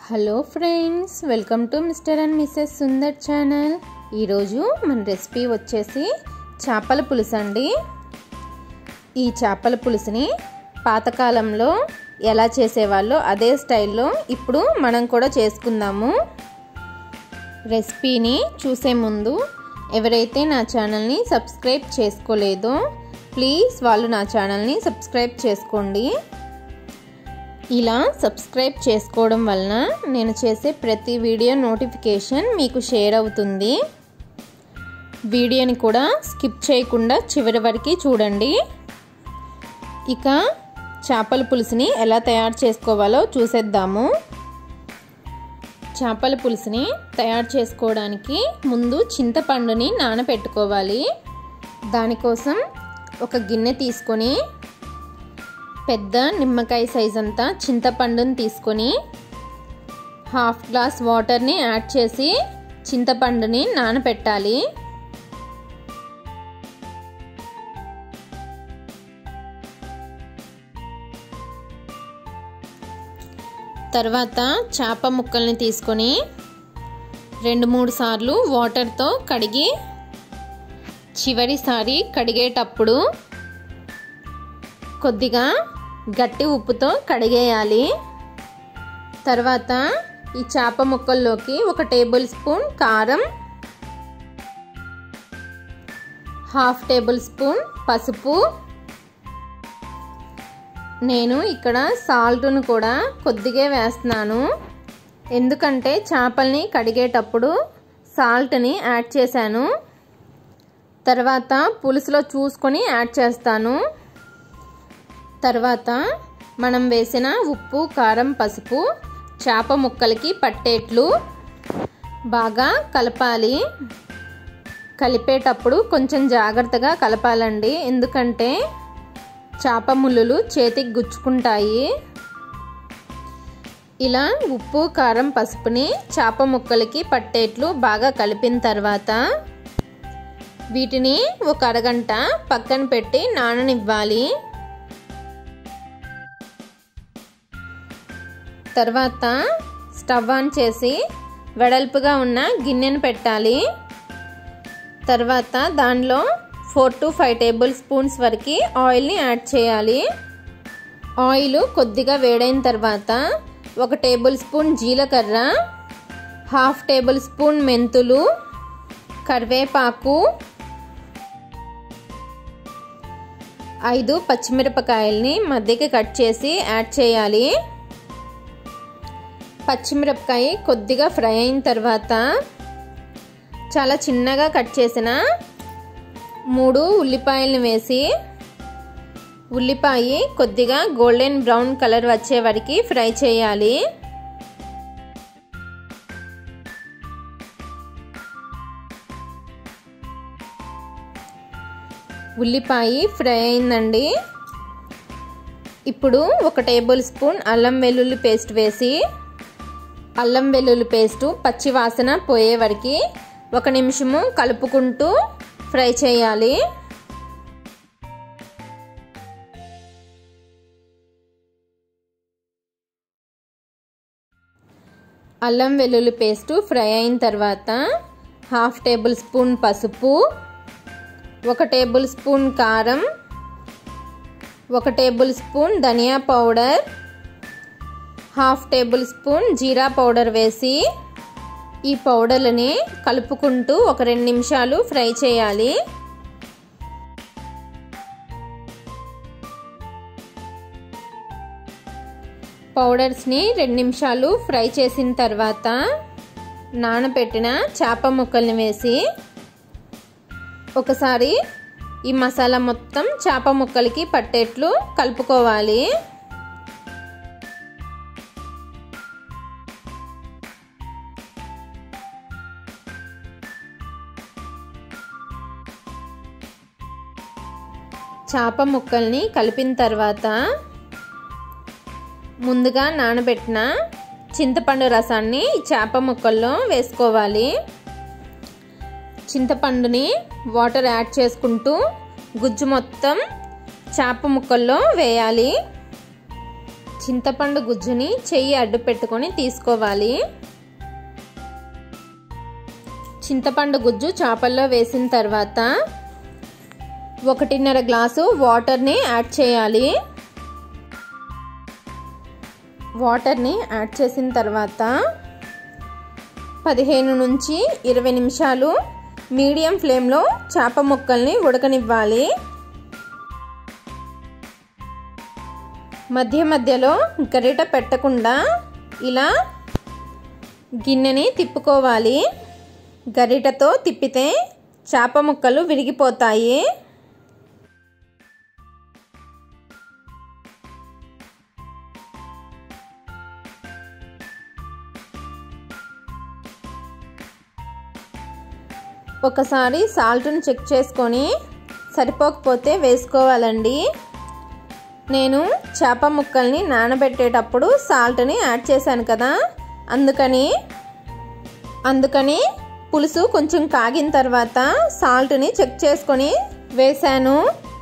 hello friends welcome to mister and missus Sundar channel ఈరోజు మన recipe వచ్చేసి చేపల పులుసు అండి ఈ చేపల పులుసుని పాతకాలంలో ఎలా చేసేవాళ్ళో అదే స్టైల్లో ఇప్పుడు మనం కూడా చేసుకుందాము రెసిపీని చూసే ముందు ఎవరైతే నా ఛానల్ని సబ్స్క్రైబ్ చేసుకోలేదో ప్లీజ్ వాళ్ళు నా ఛానల్ని సబ్స్క్రైబ్ చేసుకోండి ఇలా సబ్స్క్రైబ్ చేసుకోవడం వలన నేను చేసే ప్రతి వీడియో నోటిఫికేషన్ మీకు షేర్ అవుతుంది వీడియోని కూడా స్కిప్ చేయకుండా చివరి వరకు చూడండి ఇక చేపల పులుసుని ఎలా తయారు చేసుకోవాలో చూసేద్దాము చేపల పులుసుని తయారు చేసుకోవడానికి ముందు చింతపండుని నానబెట్టుకోవాలి దానికోసం ఒక గిన్నె తీసుకొని పెద్ద నిమ్మకాయ సైజ్ అంతా చింతపండుని తీసుకొని హాఫ్ గ్లాస్ వాటర్ని యాడ్ చేసి చింతపండుని నానబెట్టాలి తర్వాత చేప ముక్కల్ని తీసుకొని రెండు మూడు సార్లు వాటర్తో కడిగి చివరిసారి కడిగేటప్పుడు కొద్దిగా గట్టి ఉప్పుతో కడిగేయాలి తర్వాత ఈ చేప ముక్కల్లోకి ఒక టేబుల్ స్పూన్ కారం హాఫ్ టేబుల్ స్పూన్ పసుపు నేను ఇక్కడ సాల్ట్ను కూడా కొద్దిగా వేస్తున్నాను ఎందుకంటే చేపల్ని కడిగేటప్పుడు సాల్ట్ని యాడ్ చేశాను తర్వాత పులుసులో చూసుకొని యాడ్ చేస్తాను తర్వాత మనం వేసిన ఉప్పు కారం పసుపు చేప ముక్కలకి పట్టేట్లు బాగా కలపాలి కలిపేటప్పుడు కొంచెం జాగ్రత్తగా కలపాలండి ఎందుకంటే చేప ముళ్ళులు చేతికి గుచ్చుకుంటాయి ఇలా ఉప్పు కారం పసుపుని చేప ముక్కలకి పట్టేట్లు బాగా కలిపిన తర్వాత వీటిని ఒక అరగంట పక్కన పెట్టి నాననివ్వాలి తర్వాత స్టవ్ ఆన్ చేసి వెడల్పుగా ఉన్న గిన్నెను పెట్టాలి తర్వాత దానిలో four to five tablespoons వరకు ఆయిల్ని యాడ్ చేయాలి ఆయిల్ కొద్దిగా వేడైన తర్వాత ఒక టేబుల్ స్పూన్ జీలకర్ర హాఫ్ టేబుల్ స్పూన్ మెంతులు కరివేపాకు ఐదు పచ్చిమిరపకాయల్ని మధ్యకి కట్ చేసి యాడ్ చేయాలి పచ్చిమిరపకాయ కొద్దిగా ఫ్రై అయిన తర్వాత చాలా చిన్నగా కట్ చేసిన మూడు ఉల్లిపాయలను వేసి ఉల్లిపాయ కొద్దిగా గోల్డెన్ బ్రౌన్ కలర్ వచ్చే వరకు ఫ్రై చేయాలి ఉల్లిపాయ ఫ్రై అయిందండి ఇప్పుడు ఒక టేబుల్ స్పూన్ అల్లం వెల్లుల్లి పేస్ట్ వేసి అల్లం వెల్లుల్లి పేస్టు పచ్చి వాసన పోయే వరకు ఒక నిమిషము కలుపుకుంటూ ఫ్రై చేయాలి అల్లం వెల్లుల్లి పేస్టు ఫ్రై అయిన తర్వాత హాఫ్ టేబుల్ స్పూన్ పసుపు ఒక టేబుల్ స్పూన్ కారం ఒక టేబుల్ స్పూన్ ధనియా పౌడర్ హాఫ్ టేబుల్ స్పూన్ జీరా పౌడర్ వేసి ఈ పౌడర్లని కలుపుకుంటూ ఒక రెండు నిమిషాలు ఫ్రై చేయాలి పౌడర్స్ని రెండు నిమిషాలు ఫ్రై చేసిన తర్వాత నానబెట్టిన చేప ముక్కల్ని వేసి ఒకసారి ఈ మసాలా మొత్తం చేప ముక్కలకి పట్టేట్లు కలుపుకోవాలి చేప ముక్కల్ని కలిపిన తర్వాత ముందుగా నానబెట్టిన చింతపండు రసాన్ని చేప ముక్కల్లో వేసుకోవాలి చింతపండుని వాటర్ యాడ్ చేసుకుంటూ గుజ్జు మొత్తం చేప ముక్కల్లో వేయాలి చింతపండు గుజ్జుని చెయ్యి అడ్డు పెట్టుకొని తీసుకోవాలి చింతపండు గుజ్జు చేపల్లో వేసిన తర్వాత ఒకటిన్నర గ్లాసు వాటర్ని యాడ్ చేయాలి వాటర్ని యాడ్ చేసిన తర్వాత పదిహేను నుంచి ఇరవై నిమిషాలు మీడియం ఫ్లేమ్లో చేప ముక్కల్ని ఉడకనివ్వాలి మధ్య మధ్యలో గరిట పెట్టకుండా ఇలా గిన్నెని తిప్పుకోవాలి గరిటతో తిప్పితే చేప ముక్కలు విరిగిపోతాయి ఒకసారి సాల్ట్ని చెక్ చేసుకొని సరిపోకపోతే వేసుకోవాలండి నేను చేప ముక్కల్ని నానబెట్టేటప్పుడు సాల్ట్ని యాడ్ చేశాను కదా అందుకని అందుకని పులుసు కొంచెం కాగిన తర్వాత సాల్ట్ని చెక్ చేసుకొని వేశాను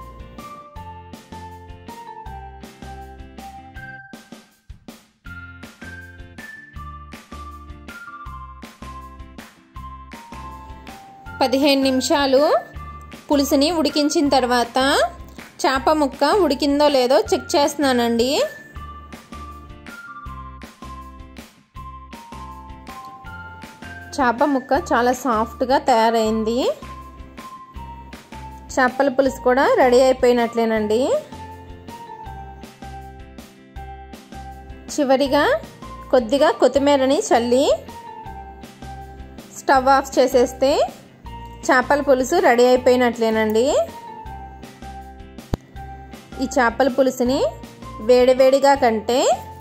పదిహేను నిమిషాలు పులుసుని ఉడికించిన తర్వాత చేప ముక్క ఉడికిందో లేదో చెక్ చేస్తున్నానండి చేప ముక్క చాలా సాఫ్ట్గా తయారైంది చేపల పులుసు కూడా రెడీ అయిపోయినట్లేనండి చివరిగా కొద్దిగా కొత్తిమీరని చల్లి స్టవ్ ఆఫ్ చేసేస్తే చేపల పులుసు రెడీ అయిపోయినట్లేనండి ఈ చేపల పులుసుని వేడివేడిగా కంటే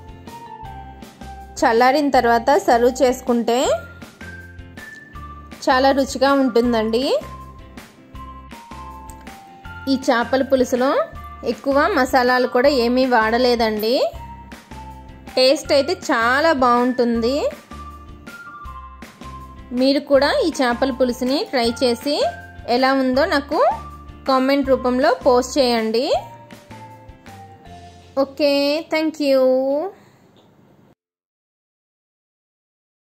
చల్లారిన తర్వాత సర్వ్ చేసుకుంటే చాలా రుచిగా ఉంటుందండి ఈ చేపల పులుసులో ఎక్కువ మసాలాలు కూడా ఏమీ వాడలేదండి టేస్ట్ అయితే చాలా బాగుంటుంది మీరు కూడా ఈ చేపల పులుసుని ట్రై చేసి ఎలా ఉందో నాకు కామెంట్ రూపంలో పోస్ట్ చేయండి ఓకే థ్యాంక్ యూ